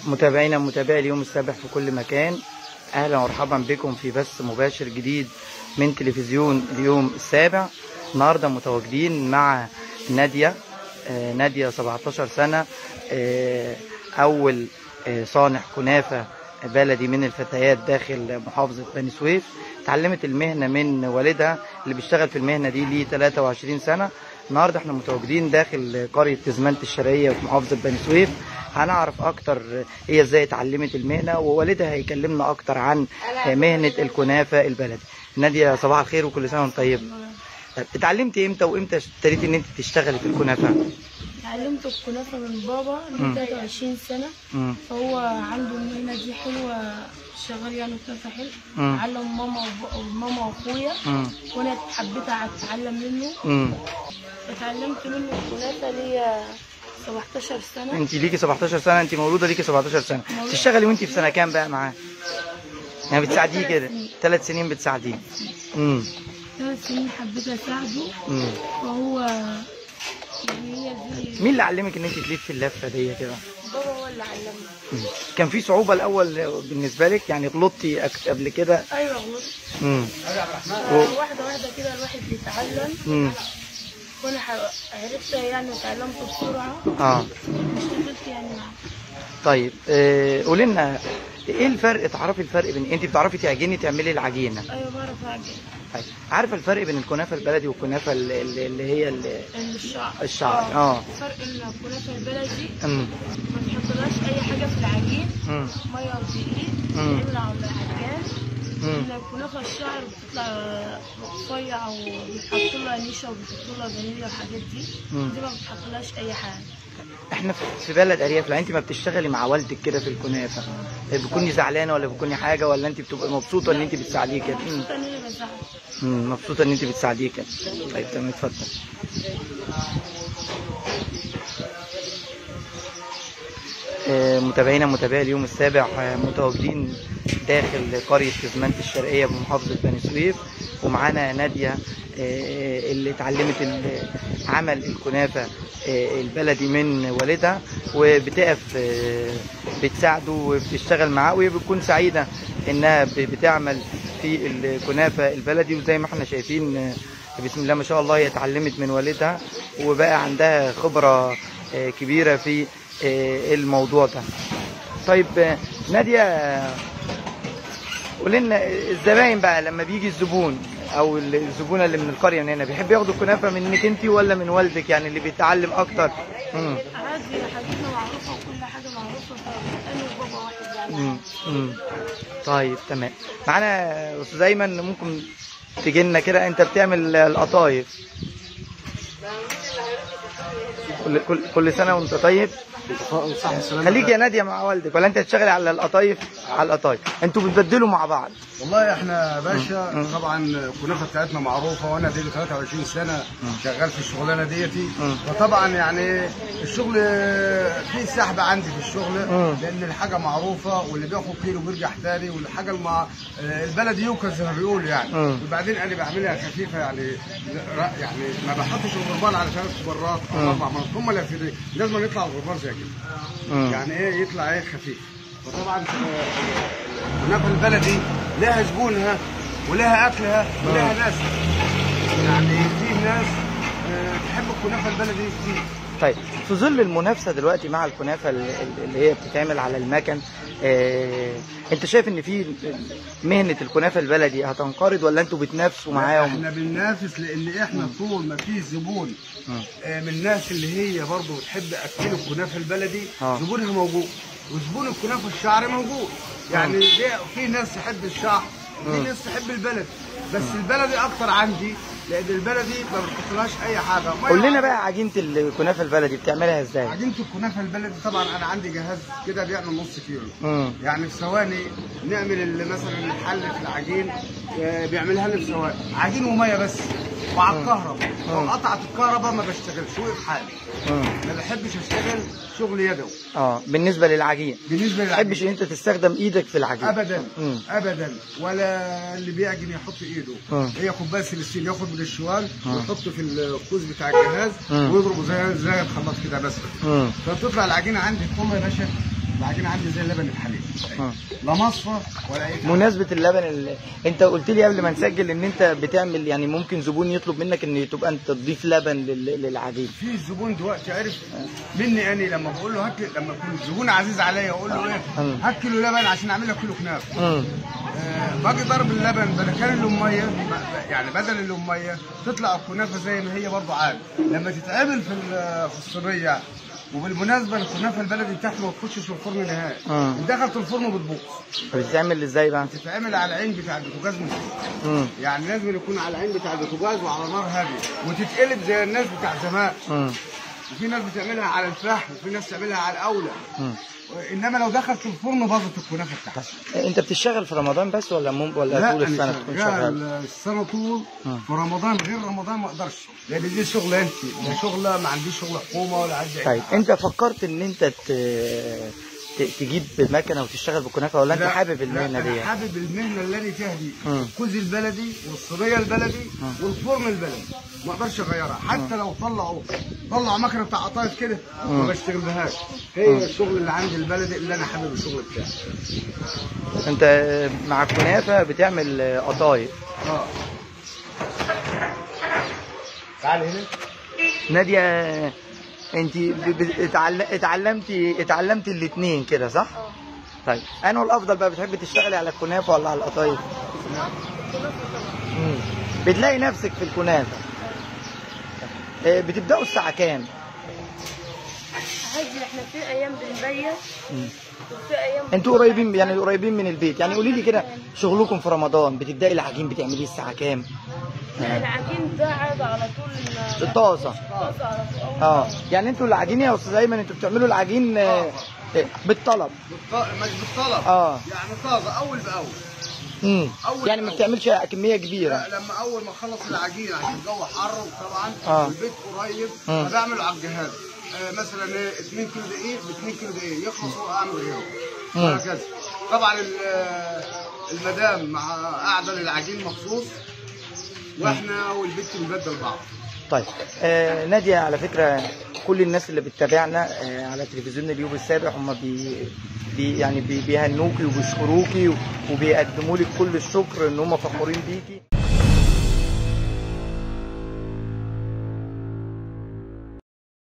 متابعينا متابعي اليوم السابع في كل مكان اهلا ومرحبا بكم في بث مباشر جديد من تلفزيون اليوم السابع النهارده متواجدين مع ناديه آه، ناديه 17 سنه آه، اول آه، صانع كنافه بلدي من الفتيات داخل محافظه بني سويف اتعلمت المهنه من والدها اللي بيشتغل في المهنه دي ليه 23 سنه النهارده احنا متواجدين داخل قريه تزمنت الشرقيه في محافظه بني سويف هنعرف اكتر هي ازاي اتعلمت المهنه ووالدها هيكلمنا اكتر عن مهنه الكنافه البلدي ناديه صباح الخير وكل سنه وانت طيب طيب، اتعلمتي امتى وامتى ابتديتي ان انت تشتغلي في الكنافه اتعلمت الكنافة من بابا مم. من 23 سنة مم. فهو عنده المهنة دي حلوة شغال يعني كنافة حلو مم. علم ماما وب- وماما واخويا مم. وانا حبيت اتعلم منه مم. اتعلمت منه الكنافة ليا 17 سنة انت ليكي 17 سنه انت مولوده ليكي 17 سنه مولودة. تشتغلي وانت في سنه كام بقى معاه يعني بتساعديه ثلاث كده سنين. ثلاث سنين بتساعديه امم ثلاث سنين حبيت اساعده امم فهو يعني هي دي مين اللي علمك ان انت تلفي اللفه دي كده بابا هو اللي علمني مم. كان في صعوبه الاول بالنسبه لك يعني غلطتي أك- قبل كده ايوه غلطت امم واحدة واحدة كده الواحد بيتعلم امم وانا ح- عرفت يعني اتعلمت بسرعة اه اشتغلت يعني معاه طيب آه، قولي لنا ايه الفرق تعرفي الفرق بين انت بتعرفي تعجني تعملي العجينه ايوه بعرف اعجن طيب. عارفه الفرق بين الكنافه البلدي والكنافه ال- ال- اللي هي ال- الشعر الشعر، آه. فرق ان الكنافه البلدي امم ما تحطلهاش اي حاجه في العجين امم ميه ودقيق مم. تعمل على العجان مم. ان الكنافه الشعر بتطلع رفيعه وبيتحط لها نشا وبيحطوا لها فانيليا والحاجات دي مم. دي ما بتحطلهاش اي حاجه احنا في- في بلد ارياف لا انت ما بتشتغلي مع والدك كده في الكنافه بتكوني زعلانه ولا بتكوني حاجه ولا انت بتبقي مبسوطه ان انت بتساعديه كده مم. مبسوطه ان هي بزعل مم، مبسوطه ان انت بتساعديه كده طيب تمام اتفضل آه، متابعينا متابعي اليوم السابع آه، متواجدين داخل قرية تزمنت الشرقية بمحافظة بني سويف ومعانا نادية آه، اللي اتعلمت ال- عمل الكنافة آه، البلدي من والدها وبتقف آه، بتساعده وبتشتغل معاه وهي بتكون سعيدة انها ب- بتعمل في الكنافة البلدي وزي ما احنا شايفين آه، بسم الله ما شاء الله هي اتعلمت من والدها وبقى عندها خبرة آه، كبيرة في آه، الموضوع ده طيب آه، نادية آه، قولي لنا الزباين بقى لما بيجي الزبون او الزبونه اللي من القريه من هنا بيحب ياخدوا الكنافه منك انت ولا من والدك يعني اللي بيتعلم اكتر امم عادي حاجتنا معروفه وكل حاجه معروفه فانا وبابا واحد يعني امم امم طيب تمام معانا استاذ ايمن ممكن تجي لنا كده انت بتعمل القطايف كل كل كل سنه وانت طيب صح السلام خليك يا ناديه مع والدك ولا انت هتشتغلي على القطايف على القطايف انتوا بتبدلوا مع بعض والله احنا يا باشا طبعا الكنافه بتاعتنا معروفه وانا دي 23 سنه شغال في الشغلانه ديتي فطبعا يعني الشغل فيه سحب عندي في الشغل لان الحاجه معروفه واللي بياخد كيلو بيرجع تاني والحاجه المع... البلد يوكل زي ما بيقولوا يعني مم. وبعدين انا بعملها خفيفه يعني ر- يعني ما بحطش الغربال على ثلاث مرات او اربع مرات هم اللي في لازم يطلع الغربال زي كده مم. يعني ايه يطلع ايه خفيف فطبعا الكنافه البلدي لها زبونها ولها اكلها ولها ناسها يعني في ناس آه، تحب الكنافه البلدي كتير طيب في ظل المنافسه دلوقتي مع الكنافه ال- ال- اللي هي بتتعمل على المكن آه، انت شايف ان في مهنه الكنافه البلدي هتنقرض ولا انتوا بتنافسوا معاهم احنا بننافس لان احنا طول ما في زبون آه، من الناس اللي هي برضه بتحب اكل الكنافه البلدي آه. زبونها موجود وزبون الكنافه الشعري موجود يعني دي- في ناس تحب الشعر وفي ناس تحب البلد بس البلدي اكتر عندي لان البلدي ما بتحطلهاش اي حاجه مية قول لنا بقى عجينه الكنافه البلدي بتعملها ازاي عجينه الكنافه البلدي طبعا انا عندي جهاز كده بيعمل نص كيلو مم. يعني في ثواني نعمل ال- مثلا الحل في العجين آه، بيعملها لي في ثواني عجين وميه بس وعلى الكهرباء لو قطعت الكهرباء ما بشتغلش وقف حالي مم. ما بحبش اشتغل شغل يدوي اه بالنسبه للعجين بالنسبه ما تحبش للعجين ان انت تستخدم ايدك في العجين ابدا مم. ابدا ولا اللي بيعجن يحط ايده مم. هي كوبايه سلسين ياخد من الشوال ويحط في الكوز بتاع الجهاز مم. ويضربه زي زي الخلاط كده بس مم. فتطلع العجينه عندي تقوم يا باشا العجين عندي زي اللبن الحليب مم. لا مصفى ولا اي حاجة. مناسبة اللبن اللي... انت قلت لي قبل ما نسجل ان انت بتعمل يعني ممكن زبون يطلب منك ان تبقى انت تضيف لبن لل... للعجين في زبون دلوقتي عرف مني اني لما بقول له هات لي- لما يكون زبون عزيز عليا اقول له ايه مم. هات كيلو لبن عشان اعمل لك كيلو كنافه مم. آه، باجي ضرب اللبن بدل كان الاميه ب- يعني بدل الاميه تطلع الكنافه زي ما هي برضه عادي لما تتعمل في ال- في الصينيه وبالمناسبه الكنافه البلدي بتاعتي ما بتخشش في الفرن نهائي مم. دخلت الفرن بتبوظ بتتعمل ازاي بقى؟ تتعمل على العين بتاع البوتاجاز من فوق مم. يعني لازم يكون على العين بتاع البوتاجاز وعلى نار هاديه وتتقلب زي الناس بتاع زمان مم. وفي ناس بتعملها على الفحم وفي ناس تعملها على الاولى مم. انما لو دخلت الفرن باظت الكنافه بتاعتها انت بتشتغل في رمضان بس ولا مم... ولا طول السنة تكون شغال؟ شغال السنه طول مم. في رمضان غير رمضان ما اقدرش لان دي شغلانتي ده شغله ما عنديش شغل حكومه ولا عندي أي طيب حاجة. انت فكرت ان انت ت... ت... تجيب مكنه وتشتغل بالكنافه ولا انت لا، حابب لا، المهنه أنا دي؟ حابب المهنه اللي انا فيها دي مم. الكوز البلدي والصينيه البلدي والفرن البلدي ما اقدرش اغيرها حتى لو طلعوا طلعوا مكنه بتاع قطايف كده ما بشتغلهاش هي الشغل اللي عندي البلدي اللي انا حابب الشغل بتاعي انت مع الكنافه بتعمل قطايف اه تعال هنا ناديه انت ب... ب... اتعل... اتعلمتي اتعلمتي الاثنين كده صح؟ طيب انا الافضل بقى بتحبي تشتغلي على الكنافه ولا على القطايف؟ مم. بتلاقي نفسك في الكنافه اه، بتبداوا الساعه كام؟ عادي احنا في ايام بنبيت مم. وفي ايام انتوا قريبين يعني قريبين من البيت يعني قولي لي كده شغلكم في رمضان بتبداي العجين بتعمليه الساعه كام؟ العجين ده عادي على طول إن- الطاسه طاسة على طول أول اه ما- يعني انتوا العجين يا استاذ ايمن انتوا بتعملوا العجين اه، اه، بالطلب بالط... مش بالطلب اه يعني طازه اول باول امم أول يعني ما أول. بتعملش كميه كبيره لا لما اول ما اخلص العجين عشان الجو حر طبعا آه. والبيت قريب مم. فبعمله على الجهاز آه مثلا ايه 2 كيلو دقيق ب 2 كيلو دقيق يخلص واعمل غيره مم. وهكذا طبعا ال- آه، المدام مع قاعده للعجين مخصوص واحنا والبيت بنبدل بعض طيب آه نادية على فكرة كل الناس اللي بتتابعنا آه على تلفزيون اليوم السابع هم بي بي يعني بي بيهنوكي وبيشكروكي وبيقدموا لك كل الشكر ان هم فخورين بيكي